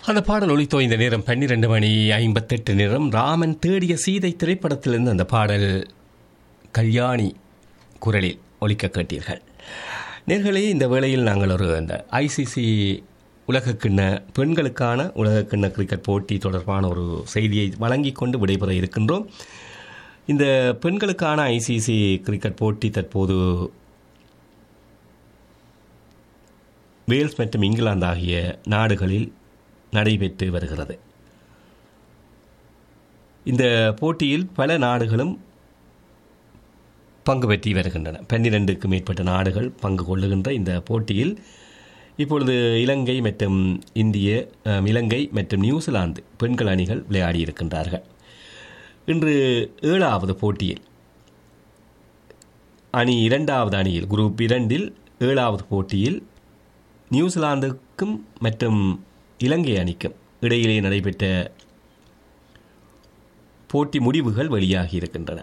அந்த பாடல் ஒலித்தோ இந்த நேரம் பன்னிரண்டு மணி ஐம்பத்தெட்டு நேரம் ராமன் தேடிய சீதை திரைப்படத்திலிருந்து அந்த பாடல் கல்யாணி குரலில் ஒலிக்க கேட்டீர்கள் நேர்களே இந்த வேளையில் நாங்கள் ஒரு அந்த ஐசிசி உலகக்கிண்ண பெண்களுக்கான உலகக்கிண்ண கிரிக்கெட் போட்டி தொடர்பான ஒரு செய்தியை வழங்கி கொண்டு விடைபெற இருக்கின்றோம் இந்த பெண்களுக்கான ஐசிசி கிரிக்கெட் போட்டி தற்போது வேல்ஸ் மற்றும் இங்கிலாந்து ஆகிய நாடுகளில் நடைபெற்று வருகிறது இந்த போட்டியில் பல நாடுகளும் பங்கு பெற்றி வருகின்றன பன்னிரெண்டுக்கு மேற்பட்ட நாடுகள் பங்கு கொள்ளுகின்ற இந்த போட்டியில் இப்பொழுது இலங்கை மற்றும் இந்திய அஹ், இலங்கை மற்றும் நியூசிலாந்து பெண்கள் அணிகள் விளையாடி இருக்கின்றார்கள் இன்று ஏழாவது போட்டியில் அணி இரண்டாவது அணியில் குரூப் இரண்டில் ஏழாவது போட்டியில் நியூசிலாந்துக்கும் மற்றும் இலங்கை அணிக்கும் இடையிலே நடைபெற்ற போட்டி முடிவுகள் வெளியாகி இருக்கின்றன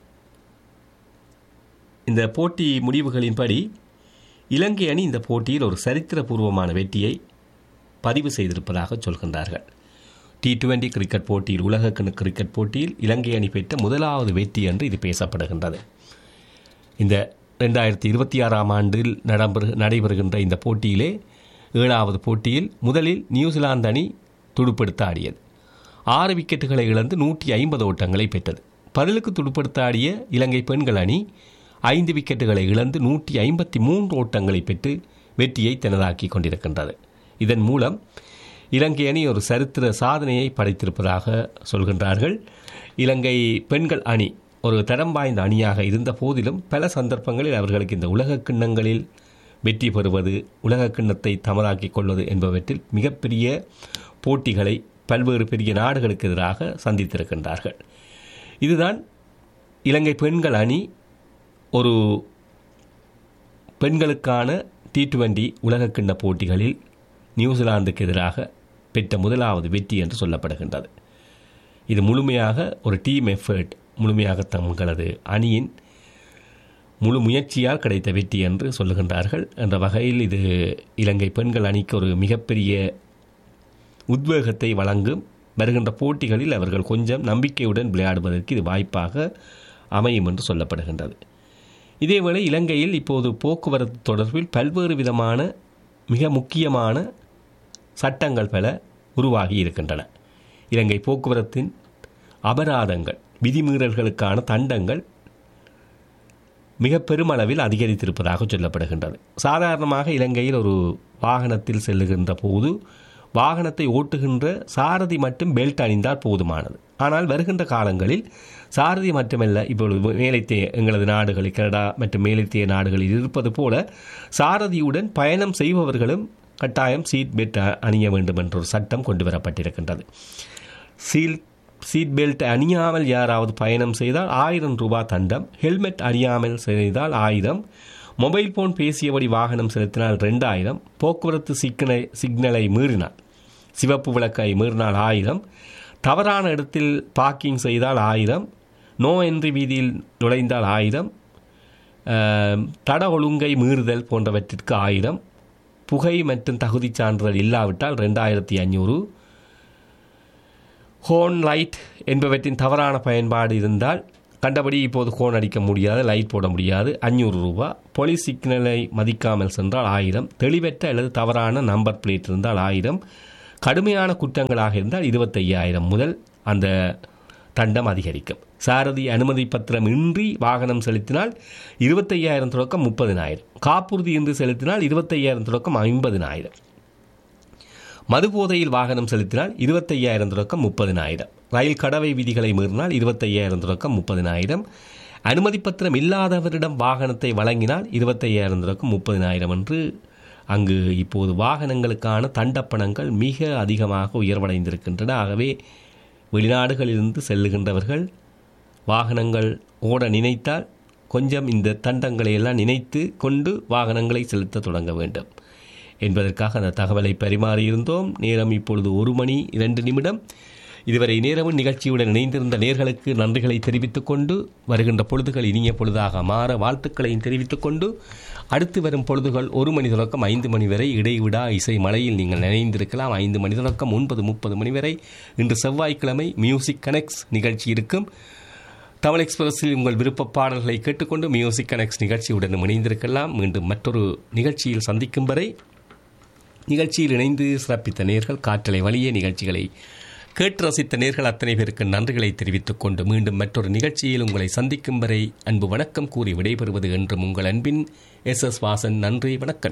இந்த போட்டி முடிவுகளின்படி இலங்கை அணி இந்த போட்டியில் ஒரு சரித்திரபூர்வமான வெற்றியை பதிவு செய்திருப்பதாக சொல்கின்றார்கள் டி டுவெண்டி கிரிக்கெட் போட்டியில் உலகக்கிண கிரிக்கெட் போட்டியில் இலங்கை அணி பெற்ற முதலாவது வெற்றி என்று இது பேசப்படுகின்றது இந்த ரெண்டாயிரத்தி இருபத்தி ஆறாம் ஆண்டில் நடம்பெறு நடைபெறுகின்ற இந்த போட்டியிலே ஏழாவது போட்டியில் முதலில் நியூசிலாந்து அணி துடுப்படுத்த ஆடியது ஆறு விக்கெட்டுகளை இழந்து நூற்றி ஐம்பது ஓட்டங்களை பெற்றது பதிலுக்கு துடுப்படுத்த ஆடிய இலங்கை பெண்கள் அணி ஐந்து விக்கெட்டுகளை இழந்து நூற்றி ஐம்பத்தி மூன்று ஓட்டங்களை பெற்று வெற்றியை தனதாக்கி கொண்டிருக்கின்றது இதன் மூலம் இலங்கை அணி ஒரு சரித்திர சாதனையை படைத்திருப்பதாக சொல்கின்றார்கள் இலங்கை பெண்கள் அணி ஒரு தரம் வாய்ந்த அணியாக இருந்த போதிலும் பல சந்தர்ப்பங்களில் அவர்களுக்கு இந்த உலக கிண்ணங்களில் வெற்றி பெறுவது உலக கிண்ணத்தை தமதாக்கிக் கொள்வது என்பவற்றில் மிகப்பெரிய போட்டிகளை பல்வேறு பெரிய நாடுகளுக்கு எதிராக சந்தித்திருக்கின்றார்கள் இதுதான் இலங்கை பெண்கள் அணி ஒரு பெண்களுக்கான டி டுவெண்டி உலகக்கிண்ண போட்டிகளில் நியூசிலாந்துக்கு எதிராக பெற்ற முதலாவது வெற்றி என்று சொல்லப்படுகின்றது இது முழுமையாக ஒரு டீம் எஃபர்ட் முழுமையாக தங்களது அணியின் முழு முயற்சியால் கிடைத்த வெற்றி என்று சொல்லுகின்றார்கள் என்ற வகையில் இது இலங்கை பெண்கள் அணிக்கு ஒரு மிகப்பெரிய உத்வேகத்தை வழங்கும் வருகின்ற போட்டிகளில் அவர்கள் கொஞ்சம் நம்பிக்கையுடன் விளையாடுவதற்கு இது வாய்ப்பாக அமையும் என்று சொல்லப்படுகின்றது இதேவேளை இலங்கையில் இப்போது போக்குவரத்து தொடர்பில் பல்வேறு விதமான மிக முக்கியமான சட்டங்கள் பல உருவாகி இருக்கின்றன இலங்கை போக்குவரத்தின் அபராதங்கள் விதிமீறல்களுக்கான தண்டங்கள் மிக பெருமளவில் அதிகரித்திருப்பதாக சொல்லப்படுகின்றது சாதாரணமாக இலங்கையில் ஒரு வாகனத்தில் செல்லுகின்ற போது வாகனத்தை ஓட்டுகின்ற சாரதி மட்டும் பெல்ட் அணிந்தால் போதுமானது ஆனால் வருகின்ற காலங்களில் சாரதி மட்டுமல்ல இப்பொழுது மேலைத்தேய எங்களது நாடுகளில் கனடா மற்றும் மேலைத்தேய நாடுகளில் இருப்பது போல சாரதியுடன் பயணம் செய்பவர்களும் கட்டாயம் சீட் பெல்ட் அணிய வேண்டும் என்ற ஒரு சட்டம் கொண்டு வரப்பட்டிருக்கின்றது சீல் சீட் பெல்ட் அணியாமல் யாராவது பயணம் செய்தால் ஆயிரம் ரூபாய் தண்டம் ஹெல்மெட் அணியாமல் செய்தால் ஆயிரம் மொபைல் போன் பேசியபடி வாகனம் செலுத்தினால் ரெண்டாயிரம் போக்குவரத்து சிக்னலை சிக்னலை மீறினார் சிவப்பு விளக்கை மீறினால் ஆயிரம் தவறான இடத்தில் பார்க்கிங் செய்தால் ஆயிரம் நோ என்ட்ரி வீதியில் நுழைந்தால் ஆயிரம் அஹ், தட ஒழுங்கை மீறுதல் போன்றவற்றிற்கு ஆயிரம் புகை மற்றும் தகுதிச் சான்றிதழ் இல்லாவிட்டால் ரெண்டாயிரத்தி ஐநூறு ஹோன் லைட் என்பவற்றின் தவறான பயன்பாடு இருந்தால் கண்டபடி இப்போது ஹோன் அடிக்க முடியாது லைட் போட முடியாது அஞ்சூறு ரூபா போலீஸ் சிக்னலை மதிக்காமல் சென்றால் ஆயிரம் தெளிவற்ற அல்லது தவறான நம்பர் பிளேட் இருந்தால் ஆயிரம் கடுமையான குற்றங்களாக இருந்தால் இருபத்தையாயிரம் முதல் அந்த தண்டம் அதிகரிக்கும் சாரதி அனுமதி பத்திரம் இன்றி வாகனம் செலுத்தினால் இருபத்தையாயிரம் தொடக்கம் முப்பதினாயிரம் காப்புறுதி இன்றி செலுத்தினால் இருபத்தையாயிரம் தொடக்கம் ஐம்பதினாயிரம் மதுபோதையில் வாகனம் செலுத்தினால் இருபத்தையாயிரம் தொடக்கம் முப்பதினாயிரம் ரயில் கடவை விதிகளை மீறினால் இருபத்தையாயிரம் தொடக்கம் முப்பதினாயிரம் அனுமதி பத்திரம் இல்லாதவரிடம் வாகனத்தை வழங்கினால் இருபத்தையாயிரம் தொடக்கம் முப்பதினாயிரம் என்று அங்கு இப்போது வாகனங்களுக்கான தண்டப்பணங்கள் மிக அதிகமாக உயர்வடைந்திருக்கின்றன ஆகவே வெளிநாடுகளிலிருந்து செல்லுகின்றவர்கள் வாகனங்கள் ஓட நினைத்தால் கொஞ்சம் இந்த தண்டங்களை எல்லாம் நினைத்து கொண்டு வாகனங்களை செலுத்த தொடங்க வேண்டும் என்பதற்காக அந்த தகவலை பரிமாறியிருந்தோம் நேரம் இப்பொழுது ஒரு மணி இரண்டு நிமிடம் இதுவரை நேரமும் நிகழ்ச்சியுடன் இணைந்திருந்த நேர்களுக்கு நன்றிகளை தெரிவித்துக் கொண்டு வருகின்ற பொழுதுகள் இனிய பொழுதாக மாற வாழ்த்துக்களையும் தெரிவித்துக் கொண்டு அடுத்து வரும் பொழுதுகள் ஒரு மணி தொடக்கம் ஐந்து மணி வரை இடைவிடா இசை மலையில் நீங்கள் நினைந்திருக்கலாம் ஐந்து மணி தொடக்கம் ஒன்பது முப்பது மணி வரை இன்று செவ்வாய்க்கிழமை மியூசிக் கனெக்ட்ஸ் நிகழ்ச்சி இருக்கும் தமிழ் எக்ஸ்பிரஸில் உங்கள் விருப்ப பாடல்களை கேட்டுக்கொண்டு மியூசிக் கனெக்ட்ஸ் நிகழ்ச்சியுடன் இணைந்திருக்கலாம் மீண்டும் மற்றொரு நிகழ்ச்சியில் சந்திக்கும் வரை நிகழ்ச்சியில் இணைந்து சிறப்பித்த நேர்கள் காற்றலை வழியே நிகழ்ச்சிகளை கேட்டு ரசித்த நேர்கள் அத்தனை பேருக்கு நன்றிகளை தெரிவித்துக் கொண்டு மீண்டும் மற்றொரு நிகழ்ச்சியில் உங்களை சந்திக்கும் வரை அன்பு வணக்கம் கூறி விடைபெறுவது என்றும் உங்கள் அன்பின் எஸ் எஸ் வாசன் நன்றி வணக்கம்